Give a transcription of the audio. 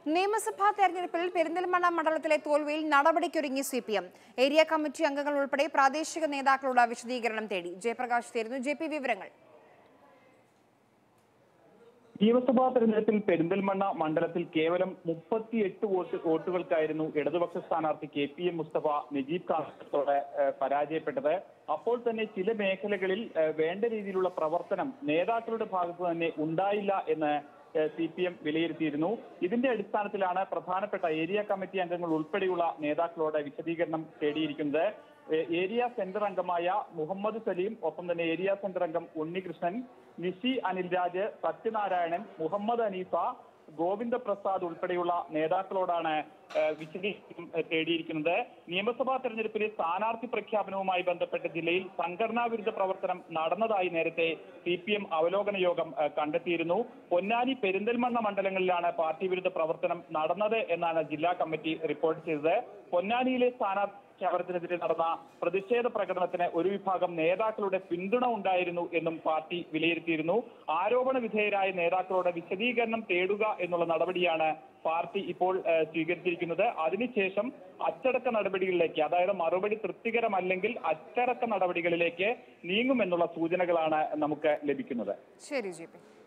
നിയമസഭാ തെരഞ്ഞെടുപ്പിൽ പെരിന്തൽമണ്ണ മണ്ഡലത്തിലെ തോൽവിയിൽ നടപടിക്കൊരുങ്ങി C P M area committee അംഗങ്ങൾ ഉൾപ്പെടെ പ്രാദേശിക നേതാക്കളുടെ വിശദീകരണം തേടി ജയപ്രകാശ് തേരുന്നു ജെ പി വിവരങ്ങൾ നിയമസഭാ തെരഞ്ഞെടുപ്പിൽ പെരിന്തൽമണ്ണ മണ്ഡലത്തിൽ കേവലം മുപ്പത്തിയെട്ട് വോട്ട് വോട്ടുകൾക്കായിരുന്നു ഇടതുപക്ഷ സ്ഥാനാർത്ഥി K P M Musthafa Najeeb കാസത്തോടെ പരാജയപ്പെട്ടത് അപ്പോൾ തന്നെ ചില മേഖലകളിൽ ഏഹ്, വേണ്ട രീതിയിലുള്ള പ്രവർത്തനം നേതാക്കളുടെ ഭാഗത്ത് തന്നെ ഉണ്ടായില്ല എന്ന് സി പി എം വിലയിരുത്തിയിരുന്നു ഇതിന്റെ അടിസ്ഥാനത്തിലാണ് പ്രധാനപ്പെട്ട ഏരിയ കമ്മിറ്റി അംഗങ്ങൾ ഉൾപ്പെടെയുള്ള നേതാക്കളോട് വിശദീകരണം തേടിയിരിക്കുന്നത് ഏ- ഏരിയ സെന്റർ അംഗമായ മുഹമ്മദ് സലീം ഒപ്പം തന്നെ ഏരിയ സെന്റർ അംഗം ഉണ്ണികൃഷ്ണൻ നിഷി അനിൽരാജ് സത്യനാരായണൻ മുഹമ്മദ് അനീഫ ഗോവിന്ദ പ്രസാദ് ഉൾപ്പെടെയുള്ള നേതാക്കളോടാണ് ഏ, വിശദീകരണം ഏ, തേടിയിരിക്കുന്നത് നിയമസഭാ തെരഞ്ഞെടുപ്പിലെ സ്ഥാനാർത്ഥി പ്രഖ്യാപനവുമായി ബന്ധപ്പെട്ട് ജില്ലയിൽ സംഘടനാ വിരുദ്ധ പ്രവർത്തനം നടന്നതായി നേരത്തെ സി പി എം അവലോകന യോഗം ഏ, കണ്ടെത്തിയിരുന്നു പൊന്നാനി പെരിന്തൽമണ്ണ മണ്ഡലങ്ങളിലാണ് പാർട്ടി വിരുദ്ധ പ്രവർത്തനം നടന്നത് എന്നാണ് ജില്ലാ കമ്മിറ്റി റിപ്പോർട്ട് ചെയ്തത് പൊന്നാനിയിലെ സ്ഥാനാർത്ഥി പ്രഖ്യാപനത്തിനെതിരെ നടന്ന പ്രതിഷേധ പ്രകടനത്തിന് ഒരു വിഭാഗം നേതാക്കളുടെ പിന്തുണ ഉണ്ടായിരുന്നു എന്നും പാർട്ടി വിലയിരുത്തിയിരുന്നു ആരോപണ വിധേയരായ നേതാക്കളോട് വിശദീകരണം തേടുക എന്നുള്ള നടപടിയാണ് പാർട്ടി ഇപ്പോൾ ഏഹ്, സ്വീകരിച്ചിരിക്കുന്നത് അതിനുശേഷം അച്ചടക്ക നടപടികളിലേക്ക് അതായത് മറുപടി തൃപ്തികരമല്ലെങ്കിൽ അച്ചടക്ക നടപടികളിലേക്ക് നീങ്ങുമെന്നുള്ള സൂചനകളാണ് നമുക്ക് ലഭിക്കുന്നത് ശരി ജെ പി